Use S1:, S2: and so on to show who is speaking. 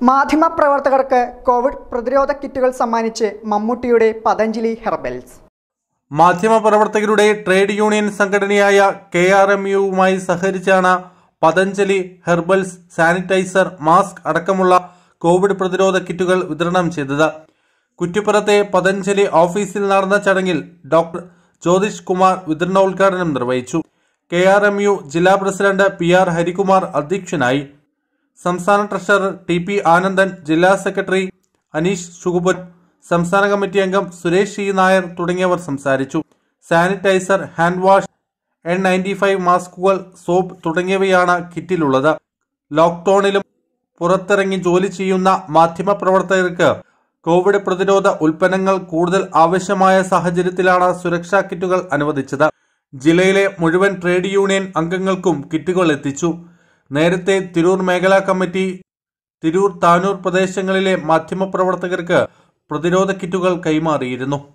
S1: മാധ്യമപ്രവർത്തകർക്ക് Covid പ്രതിരോധ കിറ്റുകൾ സമ്മാനിച്ച് മമ്മൂട്ടിയുടെ പതഞ്ജലി ഹെർബൽസ്
S2: മാധ്യമപ്രവർത്തകരുടെ ട്രേഡ് യൂണിയൻ സംഘടനയായ കെ ആർ എം യുവുമായി സഹകരിച്ചാണ് പതഞ്ജലി ഹെർബൽസ് സാനിറ്റൈസർ മാസ്ക് അടക്കമുള്ള കോവിഡ് പ്രതിരോധ കിറ്റുകൾ വിതരണം ചെയ്തത് കുറ്റിപ്പുറത്തെ പതഞ്ജലി ഓഫീസിൽ നടന്ന ചടങ്ങിൽ ഡോക്ടർ ജ്യോതിഷ് കുമാർ വിതരണോദ്ഘാടനം നിർവഹിച്ചു കെ ആർ എം യു ജില്ലാ പ്രസിഡന്റ് പി ആർ ഹരികുമാർ അധ്യക്ഷനായി സംസ്ഥാന ട്രഷറർ ടി പി ആനന്ദൻ ജില്ലാ സെക്രട്ടറി അനീഷ് ഷുഗുപൻ സംസ്ഥാന കമ്മിറ്റി അംഗം സുരേഷ് ഇ നായർ തുടങ്ങിയവർ സംസാരിച്ചു sanitiser hand wash N ninety five മാസ്കുകൾ സോപ്പ് തുടങ്ങിയവയാണ് കിറ്റിലുള്ളത് ലോക്ക്ഡൌണിലും പുറത്തിറങ്ങി ജോലി ചെയ്യുന്ന മാധ്യമപ്രവർത്തകർക്ക് കോവിഡ് പ്രതിരോധ ഉൽപ്പന്നങ്ങൾ കൂടുതൽ ആവശ്യമായ സാഹചര്യത്തിലാണ് സുരക്ഷാ കിറ്റുകൾ അനുവദിച്ചത് ജില്ലയിലെ മുഴുവൻ ട്രേഡ് യൂണിയൻ അംഗങ്ങൾക്കും കിറ്റുകൾ എത്തിച്ചു നേരത്തെ തിരൂർ മേഖലാ കമ്മിറ്റി തിരൂർ താനൂർ പ്രദേശങ്ങളിലെ മാധ്യമപ്രവർത്തകർക്ക് പ്രതിരോധ കിറ്റുകൾ കൈമാറിയിരുന്നു